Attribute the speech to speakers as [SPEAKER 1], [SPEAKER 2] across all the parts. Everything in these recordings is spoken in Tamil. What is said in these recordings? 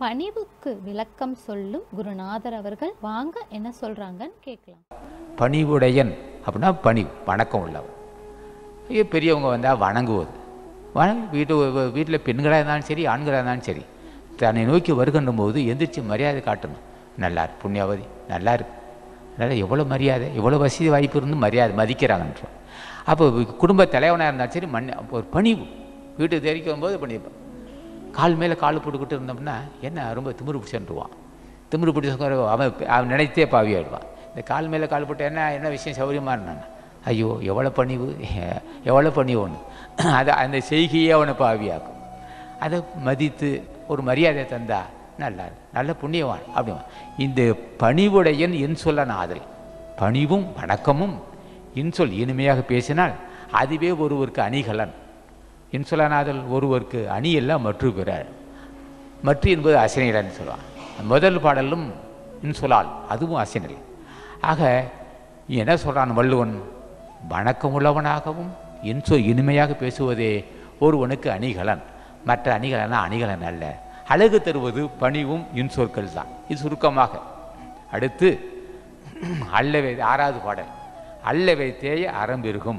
[SPEAKER 1] பணிவுக்கு விளக்கம் சொல்லும் குருநாதர் அவர்கள் வாங்க என்ன சொல்றாங்கன்னு கேட்கலாம்
[SPEAKER 2] பணிவுடையன் அப்படின்னா பணிவு வணக்கம் உள்ளவன் ஐயோ பெரியவங்க வந்தால் வணங்குவது வணங்கி வீட்டு வீட்டில் பெண்களாக இருந்தாலும் சரி ஆண்களாக இருந்தாலும் சரி தன்னை நோக்கி வருகின்ற போது எந்திரிச்சு மரியாதை காட்டணும் நல்லா இருக்கு புண்ணியாவதி நல்லா இருக்கு அதனால் எவ்வளோ மரியாதை எவ்வளோ வசதி வாய்ப்பு இருந்து மரியாதை மதிக்கிறாங்கன்றோம் அப்போ குடும்ப தலைவனாக இருந்தாலும் சரி மண் அப்போ ஒரு பணிவு வீட்டுக்கு தெரிவிக்க வரும்போது பண்ணியிருப்பேன் கால் மேலே கால் போட்டுக்கிட்டு இருந்தோம்னா என்ன ரொம்ப திமிரு பிடிச்சுருவான் திமிரு பிடிச்ச அவன் அவன் நினைத்தே பாவியாயிடுவான் இந்த கால் மேலே கால் போட்டு என்ன என்ன விஷயம் சௌகரியமாக இருந்தான் ஐயோ எவ்வளோ பணிவு எவ்வளோ பணிவு ஒன்று அது அந்த செய்கையே அவனை பாவியாக்கும் அதை மதித்து ஒரு மரியாதை தந்தா நல்லா இருக்கு. நல்ல புண்ணியவான் அப்படிவான் இந்த பணிவுடையன் என் சொல்ல நாதல் பணிவும் வணக்கமும் இன்சொல் இனிமையாக பேசினால் அதுவே ஒருவருக்கு அணிகலன் இன்சொலனாதல் ஒருவருக்கு அணி எல்லாம் மற்று பிற மற்ற என்பது அசைநிலன்னு சொல்லுவான் முதல் பாடலும் இன்சொலால் அதுவும் அசைநிலை ஆக என்ன சொல்கிறான் வள்ளுவன் வணக்கமுள்ளவனாகவும் இன்சொல் இனிமையாக பேசுவதே ஒருவனுக்கு அணிகலன் மற்ற அணிகலனா அணிகலன் அல்ல அழகு தருவது பணிவும் இன்சொற்கள் தான் இது சுருக்கமாக அடுத்து அல்லவை ஆறாவது பாடல் அல்லவை தேய அறம்பெருகும்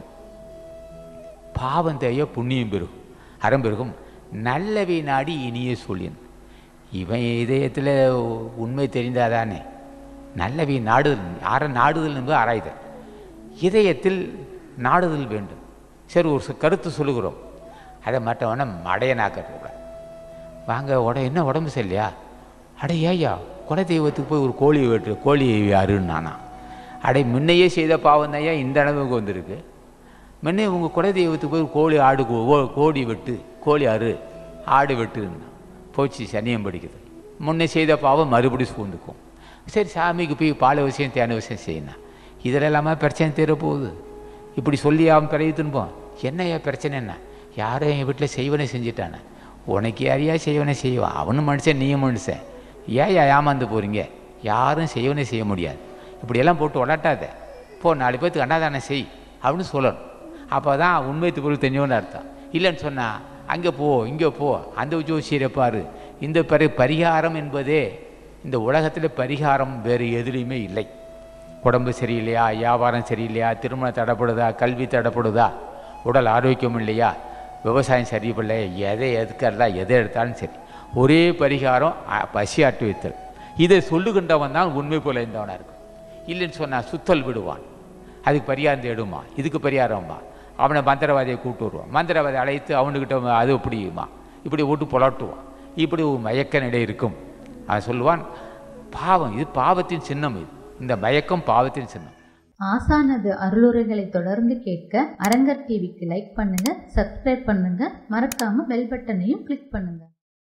[SPEAKER 2] பாவம் தேய புண்ணியம் பெருகும் அறம் பெருகும் நல்லவை நாடி இனிய சொல்லின் இவன் இதயத்தில் உண்மை தெரிந்தாதானே நல்லவை நாடுதல் அற நாடுதல் என்பது ஆராய்தல் இதயத்தில் நாடுதல் வேண்டும் சரி ஒரு சு- கருத்து சொல்லுகிறோம் அதை மற்றவனை மடையனாக்கக்கூடாது வாங்க உட என்ன உடம்பு சரியில்லையா அடே ஏய்யா குல தெய்வத்துக்கு போய் ஒரு கோழியை வெட்டு கோழியை யாருன்னு நானா அடே முன்னையே செய்த பாவம் தான் இந்த அளவுக்கு வந்திருக்கு முன்னே உங்கள் குல தெய்வத்துக்கு போய் ஒரு கோழி ஆடு கோ- ஓ- கோழி வெட்டு கோழி அறு ஆடு வெட்டுன்னா போச்சு சனியம் படிக்குது முன்னே செய்த பாவம் மறுபடியும் சூழ்ந்துக்கும் சரி சாமிக்கு போய் பால் விஷயம் தேன விஷயம் செய்யணும் இதில் இல்லாமல் பிரச்சனை தீர போகுது இப்படி சொல்லி அவன் பிறகு திரும்போம் என்னையா பிரச்சனை என்ன யாரும் என் வீட்டில் செய்வனே செஞ்சுட்டானே உனக்கு யாரையா செய்வனே செய்வான் அவனும் மனுஷன் நீயும் மனுஷன் ஏன் ஏமாந்து போகிறீங்க யாரும் செய்வனே செய்ய முடியாது இப்படியெல்லாம் போட்டு உடட்டாத போ நாலு பேர்த்துக்கு கண்டாதானே செய் அப்படின்னு சொல்லணும் அப்போ தான் உண்மை பொருள் தெரிஞ்சவன்னு அர்த்தம் இல்லைன்னு சொன்னால் அங்கே போ இங்கே போ அந்த ஜோசியரை பாரு இந்த பரி பரிகாரம் என்பதே இந்த உலகத்தில் பரிகாரம் வேறு எதுலேயுமே இல்லை உடம்பு சரியில்லையா வியாபாரம் சரியில்லையா திருமணம் தடைப்படுதா கல்வி தடைப்படுதா உடல் ஆரோக்கியம் இல்லையா விவசாயம் சரியில்லை எதை எதுக்கிறதா எதை எடுத்தாலும் சரி ஒரே பரிகாரம் அ- பசி ஆட்டு வைத்தல் இதை சொல்லுகின்றவன் தான் உண்மை போல இருந்தவனாக இருக்கும் இல்லைன்னு சொன்னால் சுத்தல் விடுவான் அதுக்கு பரிகாரம் தேடுமா இதுக்கு பரிகாரம்மா அவனை மந்திரவாதியை கூப்பிட்டு வருவான் மந்திரவாதி அழைத்து அவனுக்கிட்ட அது அப்படியுமா இப்படி விட்டு புலட்டுவான் இப்படி ஒரு மயக்க நிலை இருக்கும் அவன் சொல்லுவான் பாவம் இது பாவத்தின் சின்னம் இது இந்த மயக்கம் பாவத்தின் சின்னம்
[SPEAKER 3] ஆசானது அருளுரைகளை தொடர்ந்து கேட்க அரங்கர் டிவிக்கு லைக் பண்ணுங்க சப்ஸ்கிரைப் பண்ணுங்க மறக்காம பெல் பட்டனையும் கிளிக் பண்ணுங்க